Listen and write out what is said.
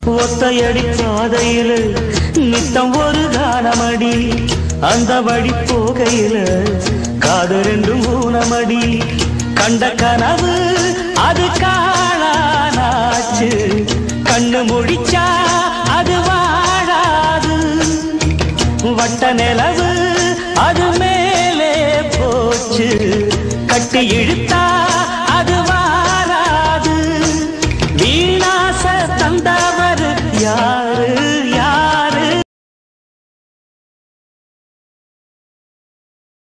ஒத்தையடி பாதையில நித்தம் ஒரு கானமடி அந்த வழி போகையில காது ரெண்டும் ஊனமடி கண்ட கனவு அது காணானாச்சு கண்ணு முடிச்சா அது வாழாது வட்ட நிலவு அது மேலே போச்சு கட்டி இழுத்தா